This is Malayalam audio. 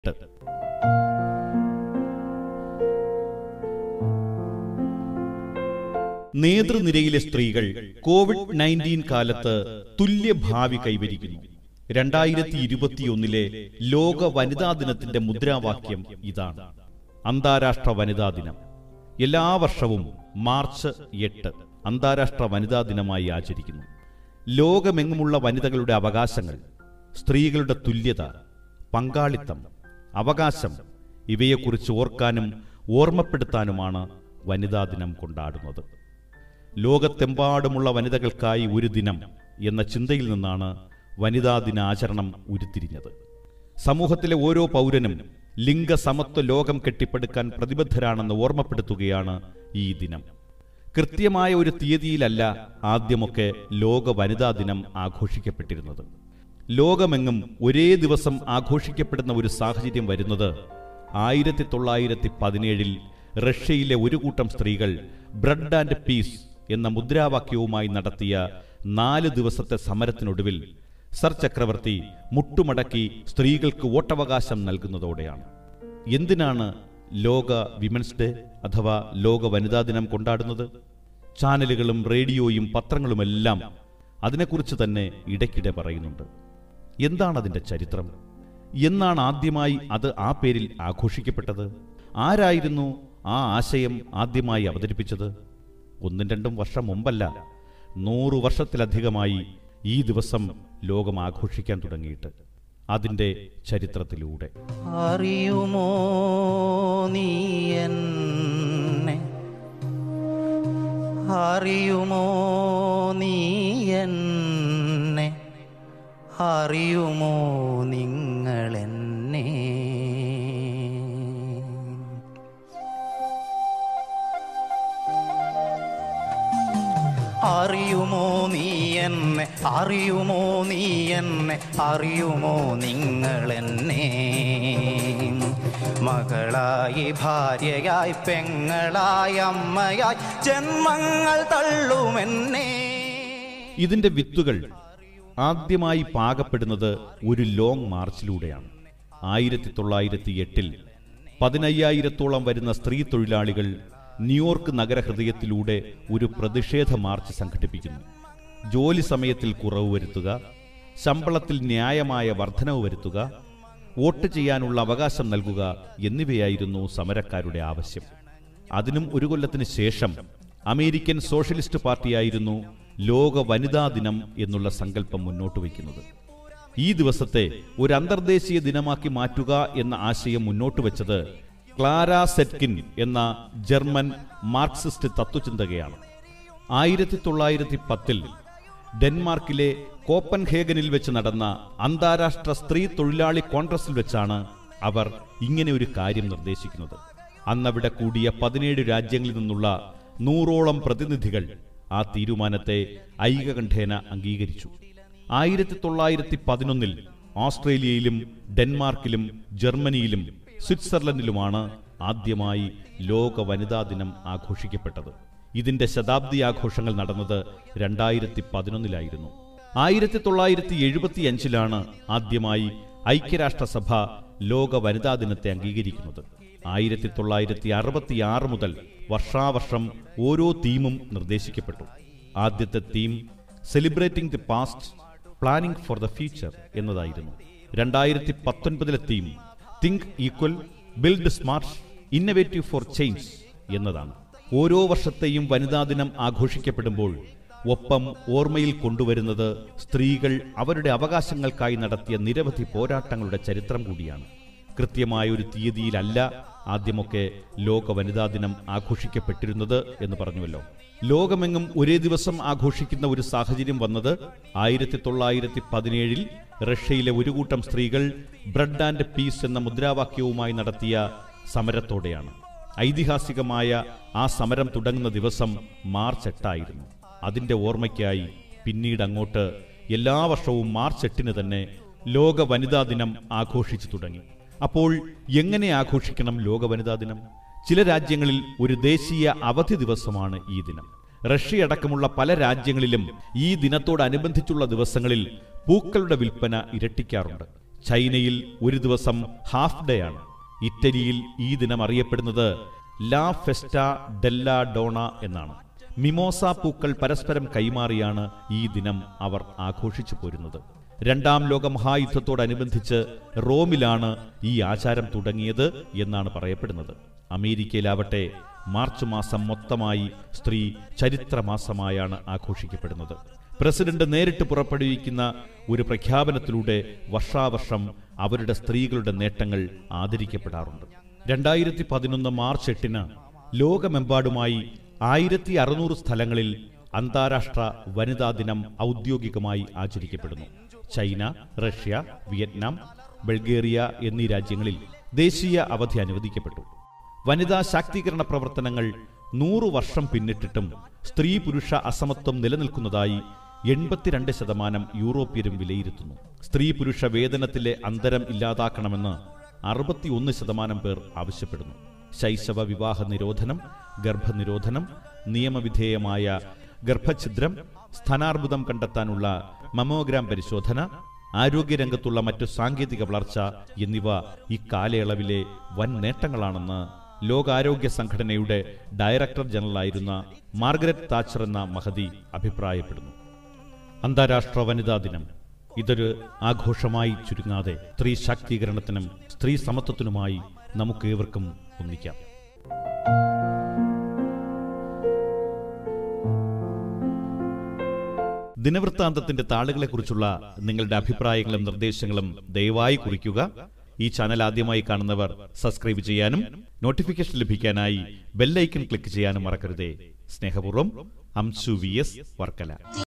നേതൃനിരയിലെ സ്ത്രീകൾ കോവിഡ് നയൻറ്റീൻ കാലത്ത് തുല്യ ഭാവി കൈവരിക്കുന്നു രണ്ടായിരത്തി ഇരുപത്തിയൊന്നിലെ ലോക വനിതാ ദിനത്തിന്റെ മുദ്രാവാക്യം ഇതാണ് അന്താരാഷ്ട്ര വനിതാ ദിനം എല്ലാ വർഷവും മാർച്ച് എട്ട് അന്താരാഷ്ട്ര വനിതാ ദിനമായി ആചരിക്കുന്നു ലോകമെങ്ങുമുള്ള വനിതകളുടെ അവകാശങ്ങൾ സ്ത്രീകളുടെ തുല്യത പങ്കാളിത്തം അവകാശം ഇവയെക്കുറിച്ച് ഓർക്കാനും ഓർമ്മപ്പെടുത്താനുമാണ് വനിതാ ദിനം കൊണ്ടാടുന്നത് ലോകത്തെമ്പാടുമുള്ള വനിതകൾക്കായി ഒരു ദിനം എന്ന ചിന്തയിൽ നിന്നാണ് വനിതാ ദിനാചരണം ഉരുത്തിരിഞ്ഞത് സമൂഹത്തിലെ ഓരോ പൗരനും ലിംഗസമത്വ ലോകം കെട്ടിപ്പടുക്കാൻ പ്രതിബദ്ധരാണെന്ന് ഓർമ്മപ്പെടുത്തുകയാണ് ഈ ദിനം കൃത്യമായ ഒരു തീയതിയിലല്ല ആദ്യമൊക്കെ ലോക വനിതാ ദിനം ആഘോഷിക്കപ്പെട്ടിരുന്നത് ലോകമെങ്ങും ഒരേ ദിവസം ആഘോഷിക്കപ്പെടുന്ന ഒരു സാഹചര്യം വരുന്നത് ആയിരത്തി തൊള്ളായിരത്തി പതിനേഴിൽ റഷ്യയിലെ ഒരു കൂട്ടം സ്ത്രീകൾ ബ്രെഡ് ആൻഡ് പീസ് എന്ന മുദ്രാവാക്യവുമായി നടത്തിയ നാല് ദിവസത്തെ സമരത്തിനൊടുവിൽ സർ ചക്രവർത്തി മുട്ടുമടക്കി സ്ത്രീകൾക്ക് വോട്ടവകാശം നൽകുന്നതോടെയാണ് എന്തിനാണ് ലോക വിമൻസ് ഡേ അഥവാ ലോക വനിതാ ദിനം കൊണ്ടാടുന്നത് ചാനലുകളും റേഡിയോയും പത്രങ്ങളുമെല്ലാം അതിനെക്കുറിച്ച് തന്നെ ഇടയ്ക്കിടെ പറയുന്നുണ്ട് എന്താണ് അതിന്റെ ചരിത്രം എന്നാണ് ആദ്യമായി അത് ആ പേരിൽ ആഘോഷിക്കപ്പെട്ടത് ആരായിരുന്നു ആ ആശയം ആദ്യമായി അവതരിപ്പിച്ചത് ഒന്നും രണ്ടും വർഷം മുമ്പല്ല നൂറു വർഷത്തിലധികമായി ഈ ദിവസം ലോകം ആഘോഷിക്കാൻ തുടങ്ങിയിട്ട് അതിന്റെ ചരിത്രത്തിലൂടെ അറിയുമോ നീ എന്നെ അറിയുമോ നീ എന്നെ അറിയുമോ നിങ്ങളെന്നെ അറിയുമോ നീ എന്നെ അറിയുമോ നീ എന്നെ അറിയുമോ നിങ്ങളെന്നെ മകളായി ഭാര്യയായി പെങ്ങളായി അമ്മയായി ജന്മങ്ങൾ തള്ളുമെന്നെ ഇതിന്റെ വിത്തുകൾ ആദ്യമായി പാകപ്പെടുന്നത് ഒരു ലോങ് മാർച്ചിലൂടെയാണ് ആയിരത്തി തൊള്ളായിരത്തി എട്ടിൽ പതിനയ്യായിരത്തോളം വരുന്ന സ്ത്രീ തൊഴിലാളികൾ ന്യൂയോർക്ക് നഗരഹൃദയത്തിലൂടെ ഒരു പ്രതിഷേധ മാർച്ച് സംഘടിപ്പിക്കുന്നു ജോലി സമയത്തിൽ കുറവ് വരുത്തുക ശമ്പളത്തിൽ ന്യായമായ വർധനവ് വരുത്തുക വോട്ട് ചെയ്യാനുള്ള അവകാശം നൽകുക എന്നിവയായിരുന്നു സമരക്കാരുടെ ആവശ്യം അതിനും ഒരു കൊല്ലത്തിന് ശേഷം അമേരിക്കൻ സോഷ്യലിസ്റ്റ് പാർട്ടിയായിരുന്നു ലോക വനിതാ ദിനം എന്നുള്ള സങ്കല്പം മുന്നോട്ട് വയ്ക്കുന്നത് ഈ ദിവസത്തെ ഒരു അന്തർദേശീയ ദിനമാക്കി മാറ്റുക എന്ന ആശയം മുന്നോട്ട് വെച്ചത് ക്ലാര സെറ്റ്കിൻ എന്ന ജർമ്മൻ മാർക്സിസ്റ്റ് തത്വചിന്തകയാണ് ആയിരത്തി തൊള്ളായിരത്തി പത്തിൽ ഡെൻമാർക്കിലെ കോപ്പൻഹേഗനിൽ വെച്ച് നടന്ന അന്താരാഷ്ട്ര സ്ത്രീ തൊഴിലാളി കോൺഗ്രസിൽ വെച്ചാണ് അവർ ഇങ്ങനെ ഒരു കാര്യം നിർദ്ദേശിക്കുന്നത് അന്നവിടെ കൂടിയ പതിനേഴ് രാജ്യങ്ങളിൽ നിന്നുള്ള നൂറോളം പ്രതിനിധികൾ ആ തീരുമാനത്തെ ഐകകണ്ഠേന അംഗീകരിച്ചു ആയിരത്തി തൊള്ളായിരത്തി പതിനൊന്നിൽ ഓസ്ട്രേലിയയിലും ഡെൻമാർക്കിലും ജർമ്മനിയിലും സ്വിറ്റ്സർലൻഡിലുമാണ് ആദ്യമായി ലോക വനിതാ ദിനം ആഘോഷിക്കപ്പെട്ടത് ഇതിന്റെ ശതാബ്ദി ആഘോഷങ്ങൾ നടന്നത് രണ്ടായിരത്തി പതിനൊന്നിലായിരുന്നു ആയിരത്തി തൊള്ളായിരത്തി എഴുപത്തിയഞ്ചിലാണ് ആദ്യമായി ഐക്യരാഷ്ട്രസഭ ലോക വനിതാ ദിനത്തെ അംഗീകരിക്കുന്നത് ആയിരത്തി തൊള്ളായിരത്തി അറുപത്തിയാറ് മുതൽ വർഷാവർഷം ഓരോ തീമും നിർദ്ദേശിക്കപ്പെട്ടു ആദ്യത്തെ theme celebrating the past planning for the future എന്നതായിരുന്നു രണ്ടായിരത്തി പത്തൊൻപതിലെ theme think equal build smart innovative for change എന്നതാണ് ഓരോ വർഷത്തെയും വനിതാ ദിനം ആഘോഷിക്കപ്പെടുമ്പോൾ ഒപ്പം ഓർമ്മയിൽ കൊണ്ടുവരുന്നത് സ്ത്രീകൾ അവരുടെ അവകാശങ്ങൾക്കായി നടത്തിയ നിരവധി പോരാട്ടങ്ങളുടെ ചരിത്രം കൂടിയാണ് കൃത്യമായ ഒരു തീയതിയിലല്ല ആദ്യമൊക്കെ ലോക വനിതാ ദിനം ആഘോഷിക്കപ്പെട്ടിരുന്നത് എന്ന് പറഞ്ഞുവല്ലോ ലോകമെങ്ങും ഒരേ ദിവസം ആഘോഷിക്കുന്ന ഒരു സാഹചര്യം വന്നത് ആയിരത്തി തൊള്ളായിരത്തി പതിനേഴിൽ റഷ്യയിലെ ഒരു കൂട്ടം സ്ത്രീകൾ ബ്രെഡ് ആൻഡ് പീസ് എന്ന മുദ്രാവാക്യവുമായി നടത്തിയ സമരത്തോടെയാണ് ഐതിഹാസികമായ ആ സമരം തുടങ്ങുന്ന ദിവസം മാർച്ച് എട്ടായിരുന്നു അതിന്റെ ഓർമ്മയ്ക്കായി പിന്നീട് അങ്ങോട്ട് എല്ലാ വർഷവും മാർച്ച് എട്ടിന് തന്നെ ലോക വനിതാ ദിനം ആഘോഷിച്ചു തുടങ്ങി അപ്പോൾ എങ്ങനെ ആഘോഷിക്കണം ലോക വനിതാ ദിനം ചില രാജ്യങ്ങളിൽ ഒരു ദേശീയ അവധി ദിവസമാണ് ഈ ദിനം റഷ്യ അടക്കമുള്ള പല രാജ്യങ്ങളിലും ഈ ദിനത്തോടനുബന്ധിച്ചുള്ള ദിവസങ്ങളിൽ പൂക്കളുടെ വിൽപ്പന ഇരട്ടിക്കാറുണ്ട് ചൈനയിൽ ഒരു ദിവസം ഹാഫ് ഡേ ആണ് ഇറ്റലിയിൽ ഈ ദിനം അറിയപ്പെടുന്നത് ലാ ഫെസ്റ്റ ഡെല്ല ഡോണ എന്നാണ് മിമോസ പൂക്കൾ പരസ്പരം കൈമാറിയാണ് ഈ ദിനം അവർ ആഘോഷിച്ചു പോരുന്നത് രണ്ടാം ലോക മഹായുദ്ധത്തോടനുബന്ധിച്ച് റോമിലാണ് ഈ ആചാരം തുടങ്ങിയത് എന്നാണ് പറയപ്പെടുന്നത് അമേരിക്കയിലാവട്ടെ മാർച്ച് മാസം മൊത്തമായി സ്ത്രീ ചരിത്രമാസമായാണ് ആഘോഷിക്കപ്പെടുന്നത് പ്രസിഡന്റ് നേരിട്ട് പുറപ്പെടുവിക്കുന്ന ഒരു പ്രഖ്യാപനത്തിലൂടെ വർഷാവർഷം അവരുടെ സ്ത്രീകളുടെ നേട്ടങ്ങൾ ആദരിക്കപ്പെടാറുണ്ട് രണ്ടായിരത്തി പതിനൊന്ന് മാർച്ച് എട്ടിന് ലോകമെമ്പാടുമായി ആയിരത്തി അറുന്നൂറ് സ്ഥലങ്ങളിൽ അന്താരാഷ്ട്ര വനിതാ ദിനം ഔദ്യോഗികമായി ആചരിക്കപ്പെടുന്നു ചൈന റഷ്യ വിയറ്റ്നാം ബൾഗേറിയ എന്നീ രാജ്യങ്ങളിൽ ദേശീയ അവധി അനുവദിക്കപ്പെട്ടു വനിതാ ശാക്തീകരണ പ്രവർത്തനങ്ങൾ നൂറു വർഷം പിന്നിട്ടിട്ടും സ്ത്രീ പുരുഷ അസമത്വം നിലനിൽക്കുന്നതായി എൺപത്തിരണ്ട് ശതമാനം യൂറോപ്യരും വിലയിരുത്തുന്നു സ്ത്രീ പുരുഷ വേതനത്തിലെ അന്തരം ഇല്ലാതാക്കണമെന്ന് അറുപത്തിയൊന്ന് ശതമാനം പേർ ആവശ്യപ്പെടുന്നു ശൈശവ വിവാഹ നിരോധനം ഗർഭനിരോധനം നിയമവിധേയമായ ഗർഭഛിദ്രം സ്ഥാനാർബുദം കണ്ടെത്താനുള്ള മമോഗ്രാം പരിശോധന ആരോഗ്യരംഗത്തുള്ള മറ്റു സാങ്കേതിക വളർച്ച എന്നിവ ഇക്കാലയളവിലെ വൻ നേട്ടങ്ങളാണെന്ന് ലോകാരോഗ്യ സംഘടനയുടെ ഡയറക്ടർ ജനറലായിരുന്ന മാർഗരറ്റ് താച്ചർ എന്ന മഹതി അഭിപ്രായപ്പെടുന്നു അന്താരാഷ്ട്ര വനിതാ ദിനം ഇതൊരു ആഘോഷമായി ചുരുങ്ങാതെ സ്ത്രീ ശാക്തീകരണത്തിനും സ്ത്രീ സമത്വത്തിനുമായി നമുക്കേവർക്കും ഒന്നിക്കാം ദിനവൃത്താന്തത്തിന്റെ താളുകളെക്കുറിച്ചുള്ള നിങ്ങളുടെ അഭിപ്രായങ്ങളും നിർദ്ദേശങ്ങളും ദയവായി കുറിക്കുക ഈ ചാനൽ ആദ്യമായി കാണുന്നവർ സബ്സ്ക്രൈബ് ചെയ്യാനും നോട്ടിഫിക്കേഷൻ ലഭിക്കാനായി ബെല്ലൈക്കൺ ക്ലിക്ക് ചെയ്യാനും മറക്കരുതേ സ്നേഹപൂർവ്വം അംശു വി എസ് വർക്കല